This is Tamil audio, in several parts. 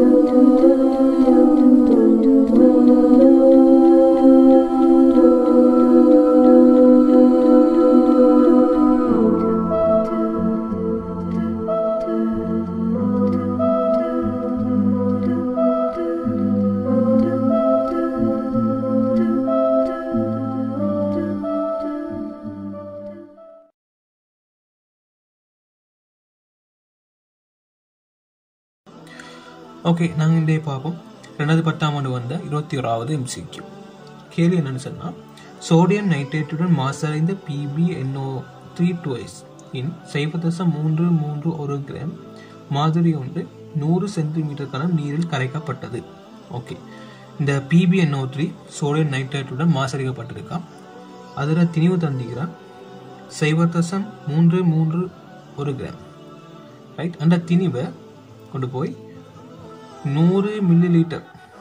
ஓகே நாங்கள் இன்றைய பார்ப்போம் ரெண்டாயிரத்தி பத்தாம் ஆண்டு வந்த இருபத்தி ஓராவது எம்சிக்யூ கேள்வி என்னன்னு சொன்னால் சோடியம் நைட்ரேட்டுடன் மாசடைந்த பிபிஎன்ஓ த்ரீ டுவைஸ் இன் சைபதசம் மூன்று மூன்று ஒரு கிராம் மாதிரி ஒன்று நூறு சென்டிமீட்டர் கனம் நீரில் கரைக்கப்பட்டது ஓகே இந்த பிபிஎன்ஓ த்ரீ சோடியம் நைட்ரேட்டுடன் மாசடிக்கப்பட்டிருக்கான் அதில் திணிவு தந்திக்கிறான் சைபதசம் மூன்று மூன்று ஒரு கிராம் ரைட் அந்த திணிவை கொண்டு போய் நூறு மில்லி லிட்டர்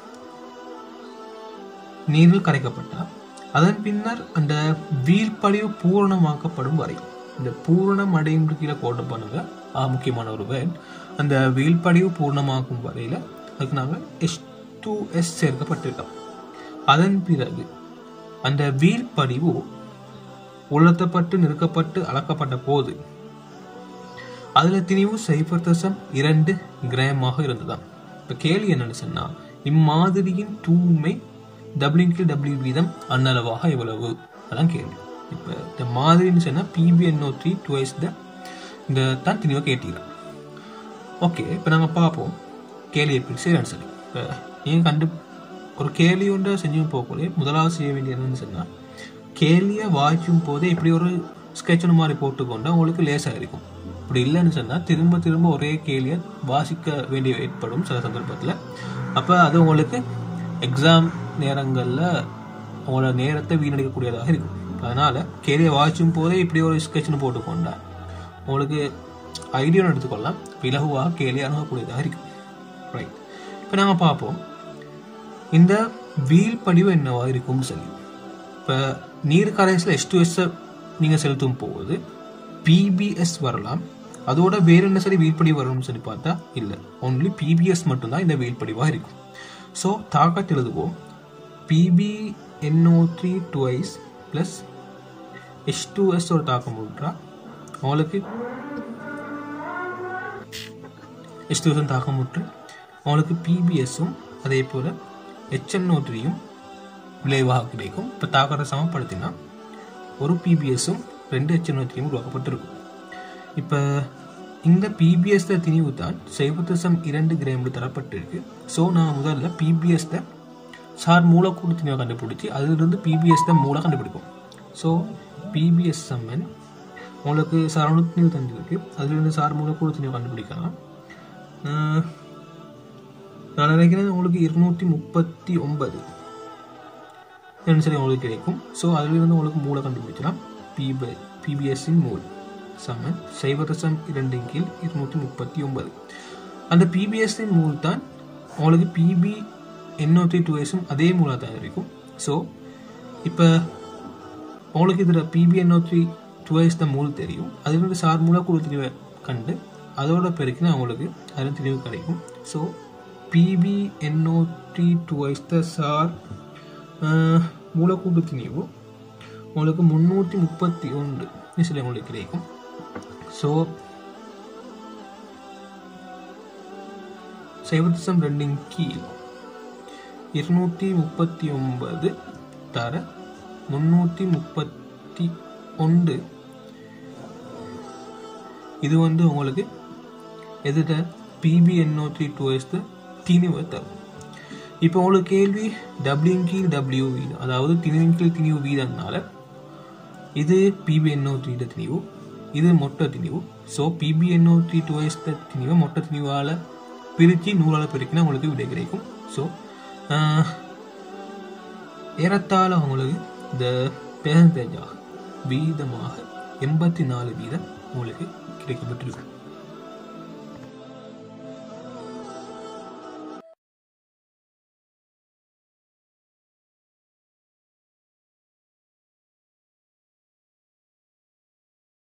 நீரில் கரைக்கப்பட்டால் அதன் பின்னர் அந்த வீழ்படிவு பூரணமாக்கப்படும் வரை இந்த பூரணம் அடையும் கீழே கோட்டை பண்ணுங்க ஆ முக்கியமான ஒரு வேர்ட் அந்த வீழ்படிவு பூர்ணமாக்கும் வரையில் அதுக்கு நாங்கள் எஸ் டூ எஸ் சேர்க்கப்பட்டிருக்கோம் அதன் பிறகு அந்த வீழ்படிவு உலர்த்தப்பட்டு நிறுக்கப்பட்டு அளக்கப்பட்ட போது அதில் திணிவு சைபர் தசம் இரண்டு கிராமாக இருந்ததாம் இப்போ கேள்வி என்னன்னு சொன்னா இம்மாதிரியின் தூய்மை டபிள்யூ டபிள்யூ வீதம் அன்னளவாக எவ்வளவு அதான் கேள்வி இப்போ இந்த மாதிரின்னு சொன்னால் பிபிஎன்ஓ த்ரீ டுவைஸ் த இந்த தான் திணிவை கேட்டீங்க ஓகே இப்போ நாங்கள் பார்ப்போம் கேள்வி எப்படி செய்யறேன்னு சொல்லி இப்போ நீங்கள் கண்டு ஒரு கேள்வி ஒன்றை செஞ்சு போகக்கூடிய முதலாவது செய்ய வேண்டிய என்னன்னு சொன்னால் கேள்வியை வாய்க்கும் போதே இப்படி ஒரு ஸ்கெட்ச் மாதிரி போட்டுக்கொண்டு உங்களுக்கு லேசாக இருக்கும் அப்படி இல்லைன்னு சொன்னால் திரும்ப திரும்ப ஒரே கேள்வியை வாசிக்க வேண்டிய ஏற்படும் சில சந்தர்ப்பத்தில் அப்போ அது உங்களுக்கு எக்ஸாம் நேரங்களில் உங்களோட நேரத்தை வீணடிக்கக்கூடியதாக இருக்கும் அதனால் கேள்வியை வாசிக்கும் போதே இப்படி ஒரு ஸ்கெட்ச்னு போட்டுக்கொண்டா உங்களுக்கு ஐடியா எடுத்துக்கொள்ளலாம் இலகுவாக கேள்வி அணுகக்கூடியதாக இருக்கும் ரைட் இப்போ நாங்கள் பார்ப்போம் இந்த வீல் படிவு என்னவா இருக்கும்னு சொல்லி இப்போ நீர் கரைசல் எஸ் டு எஸ்ஸை நீங்கள் செலுத்தும் போது பிபிஎஸ் வரலாம் அதோட வேற என்ன சரி வீழ்படி வரும்னு சொல்லி பார்த்தா இல்லை ஒன்லி பிபிஎஸ் மட்டும்தான் இந்த வீழ்படிவாக இருக்கும் ஸோ தாக்கத்து எழுதுவோம் PB NO three twice plus S two S ஒரு தாக்கம் விட்றா அவங்களுக்கு எஸ் டூ எஸ் தாக்கம் விட்டு அவங்களுக்கு பிபிஎஸும் அதே போல் ஹெச்என்ஓ த்ரீயும் விளைவாக கிடைக்கும் இப்போ தாக்கத்தை சமப்படுத்தினா ஒரு பிபிஎஸும் ரெண்டு ஹெச்என்ஓ த்ரீயும் உருவாக்கப்பட்டிருக்கும் இப்போ இந்த பிபிஎஸ் திணிவு தான் சைவத்தசம் இரண்டு கிராம் தரப்பட்டிருக்கு ஸோ நான் முதல்ல பிபிஎஸ் சார் மூலக்கூறு திணிவை கண்டுபிடிச்சி அதிலிருந்து பிபிஎஸ் தான் மூலம் கண்டுபிடிப்போம் ஸோ பிபிஎஸ் சம்மன் உங்களுக்கு சார் அணுத்திணிவு தந்திருக்கு அதிலிருந்து சார் மூலக்கூறு திணிவை கண்டுபிடிக்கலாம் நான் நினைக்கிறேன் உங்களுக்கு இருநூற்றி முப்பத்தி ஒன்பது சொல்லி உங்களுக்கு கிடைக்கும் ஸோ அதிலிருந்து உங்களுக்கு மூளை கண்டுபிடிக்கலாம் பிபி பிபிஎஸ்ஸின் மூல் சமன் சைவரசம் இரண்டின் கீழ் இருநூற்றி முப்பத்தி ஒன்பது அந்த பிபிஎஸ்ஸின் மூல் தான் உங்களுக்கு பிபி எண்ணூற்றி டூ எஸும் அதே மூலாக தான் இருக்கும் ஸோ இப்போ உங்களுக்கு இதில் பிபி எண்ணூற்றி டூ எஸ் தான் மூல் தெரியும் அதிலிருந்து சார் மூலக்கூறு திணிவை கண்டு அதோட பெருக்கினா உங்களுக்கு அதில் திணிவு கிடைக்கும் ஸோ பிபி எண்ணூற்றி டூ எஸ் த சார் மூலக்கூட்டு திணிவு உங்களுக்கு முந்நூற்றி முப்பத்தி ஒன்று சொல்லி உங்களுக்கு கிடைக்கும் ஸோ சைவத்திசம் ரெண்டின் கீழ் இருநூற்றி முப்பத்தி ஒன்பது தர முன்னூற்றி முப்பத்தி ஒன்று இது வந்து உங்களுக்கு எதிர பிபிஎன்ஓ த்ரீ டூ எஸ் திணிவை தரும் இப்போ உங்களுக்கு கேள்வி டபிள்யூ கீழ் டபிள்யூ வீதம் அதாவது திணிவின் கீழ் திணிவு வீதம்னால இது பிபிஎன்ஓ த்ரீ திணிவு இது மொட்டை திணிவு so PB NO three two S திணிவை மொட்டை திணிவால் பிரித்து நூறால் பிரிக்கினா உங்களுக்கு விடை கிடைக்கும் ஸோ ஏறத்தாழ உங்களுக்கு இந்த பெர்சன்டேஜாக வீதமாக எண்பத்தி நாலு வீதம் உங்களுக்கு கிடைக்கப்பட்டிருக்கும்